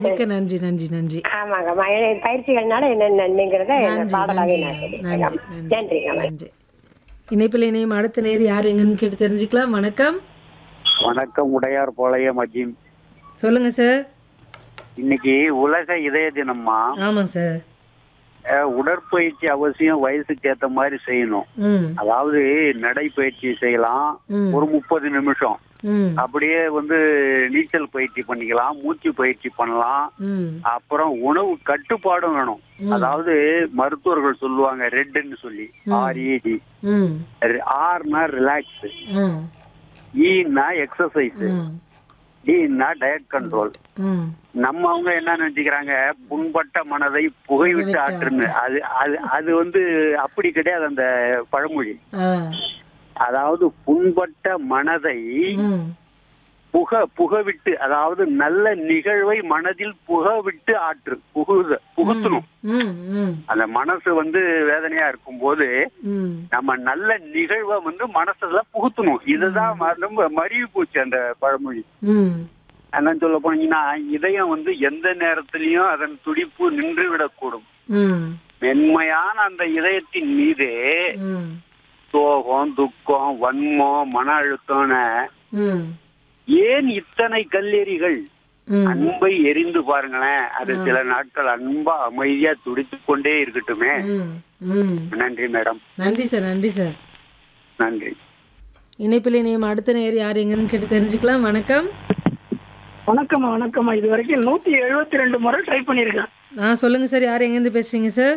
மிக்க நன்றி நன்றி நன்றி ஆமாங்கம்மா என் பயிற்சிகள்னால என்ன நன்மைங்கிறத நன்றி பாடலாவே நன்றி நான் நன்றி சொல்லியிருக்கேன் நன்றி நன்றிங்க நன்றி இணைப்பில் இணையும் அடுத்த நேர் யார் எங்கன்னு கேட்டு தெரிஞ்சுக்கலாம் வணக்கம் வணக்கம் உடையார் போலயம் அஜீம் சொல்லுங்க சார் இன்னைக்கு உலக இதய தினம்மா ஆமாம் சார் அஹ், உடற்பயிற்சி அவசியம் வயசுக்கு ஏத்த மாதிரி செய்யணும் ம் அதாவது நடைப்பயிற்சி செய்யலாம் ம். ஒரு முப்பது நிமிஷம் ம் அப்படியே வந்து நீச்சல் பயிற்சி பண்ணிக்கலாம் மூச்சு பயிற்சி பண்ணலாம் ம் அப்புறம் உணவு கட்டுப்பாடும் வேணும் அதாவது மருத்துவர்கள் சொல்லுவாங்க ரெட்னு சொல்லி ஆர்இடி ம் ஆர்னா ரிலாக்ஸ் ம் ஈன்னா எக்ஸசைஸ் ம் டின்னா டயட் கண்ட்ரோல் ம் நம்ம அவங்க என்ன நினைச்சுக்கிறாங்க புண்பட்ட மனதை புகைவிட்டு ஆற்றுன்னு அது அது அது வந்து அப்படி கிடையாது அந்த பழமொழி ஆ அதாவது புண்பட்ட மனதை ம் புக புகவிட்டு அதாவது நல்ல நிகழ்வை மனதில் புகவிட்டு ஆற்று புகுத புகுத்தணும் ம் ம் அந்த மனசு வந்து வேதனையா இருக்கும்போது ம் நம்ம நல்ல நிகழ்வை வந்து மனசுல புகுத்தணும் இதுதான் ம- ரொம்ப மறிவு போச்சு அந்த பழமொழி ம் என்ன சொல்ல போனீங்கன்னா இதயம் வந்து எந்த நேரத்திலையும் அதன் துடிப்பு நின்று விடக்கூடும் ம் மென்மையான அந்த இதயத்தின் மீது ம் சோகம் துக்கம் வன்மம் மன அழுத்தம்னு ம் ஏன் இத்தனை கல்லெறிகள் ம் அன்பை எரிந்து பாருங்களேன் அது சில நாட்கள் அன்பா அமைதியா துடித்துக் கொண்டே இருக்கட்டுமே ம் ம் நன்றி மேடம் நன்றி சார் நன்றி சார் நன்றி இணைப்பில் இணையும் அடுத்த நேர் யார் எங்கன்னு கேட்டு தெரிஞ்சுக்கலாம் வணக்கம் வணக்கம்மா வணக்கம்மா இது வரைக்கும் நூத்தி எழுபத்தி ரெண்டு முறை ட்ரை பண்ணியிருக்கேன் ஆ சொல்லுங்க சார் யார் எங்கேருந்து பேசுறீங்க சார்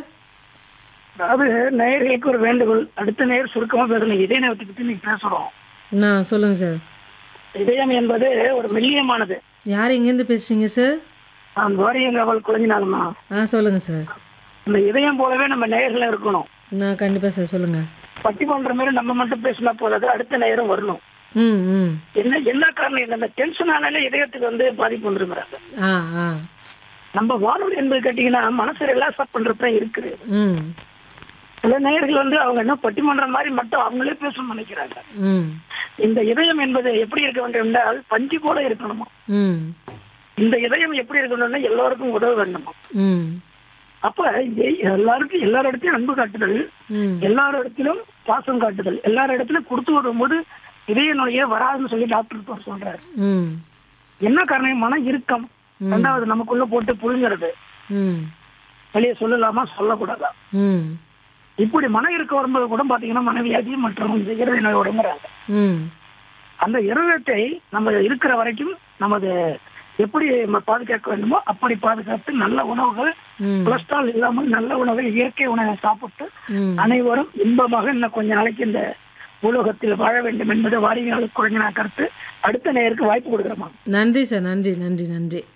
அதாவது நேயர்களுக்கு ஒரு வேண்டுகோள் அடுத்த நேர் சுருக்கமா பேசணும் இதய நேரத்தை பத்தி நீங்க பேசுறோம் ஆ சொல்லுங்க சார் இதயம் என்பது ஒரு மெல்லியமானது யார் எங்கேருந்து பேசுறீங்க சார் நான் வாரியங்காவல் குழஞ்சினாலுமா ஆ சொல்லுங்க சார் அந்த இதயம் போலவே நம்ம நேயர்களும் இருக்கணும் நான் கண்டிப்பாக சார் சொல்லுங்க பட்டி பண்ற மாதிரி நம்ம மட்டும் பேசினா போதாது அடுத்த நேரம் வரணும் ம் ம் என்ன என்ன காரணம் இல்லை இந்த டென்ஷன் ஆனாலே இதயத்துக்கு வந்து பாதிப்பு வந்துருங்கிறாங்க ஆ ஆ நம்ம வானொலி என்பது கேட்டீங்கன்னா மனசு ரிலாக்ஸ் பண்றப்ப இருக்குது ம் சில நேயர்கள் வந்து அவங்க என்ன பட்டிமன்றம் மாதிரி மட்டும் அவங்களே பேசணும்னு நினைக்கிறாங்க ம் இந்த இதயம் என்பது எப்படி இருக்க வேண்டும் என்றால் பஞ்சு போல இருக்கணுமா ம் இந்த இதயம் எப்படி இருக்கணும்னா எல்லாருக்கும் உதவ வேண்டுமா ம் அப்ப எ- எல்லாருக்கும் எல்லார் இடத்தையும் அன்பு காட்டுதல் ம் எல்லார் இடத்திலும் பாசம் காட்டுதல் எல்லார் இடத்திலும் கொடுத்து வரும்போது இதய நோயே வராதுன்னு சொல்லி டாக்டர் இப்ப சொல்றாரு ம் என்ன காரணம் மன இறுக்கம் ரெண்டாவது நமக்குள்ள போட்டு புழுங்குறது ம் வெளியே சொல்லலாமா சொல்லக்கூடாதா ம் இப்படி மன இறுக்கம் வரும்போது கூட பாத்தீங்கன்னா மனவியாதி மற்றும் இந்த இருதய நோய் உடம்புறாங்க ம் அந்த இருதயத்தை நம்ம இருக்கிற வரைக்கும் நமது எப்படி நம்ம பாதுகாக்க வேண்டுமோ அப்படி பாதுகாத்து நல்ல உணவுகள் ம் கொலஸ்ட்ரால் இல்லாமல் நல்ல உணவை இயற்கை உணவை சாப்பிட்டு ம் அனைவரும் இன்பமாக இன்னும் கொஞ்ச நாளைக்கு இந்த உலகத்தில் வாழ வேண்டும் என்பது வாரியாளர் குழந்தை கருத்து அடுத்த நேருக்கு வாய்ப்பு கொடுக்குறோமா நன்றி சார் நன்றி நன்றி நன்றி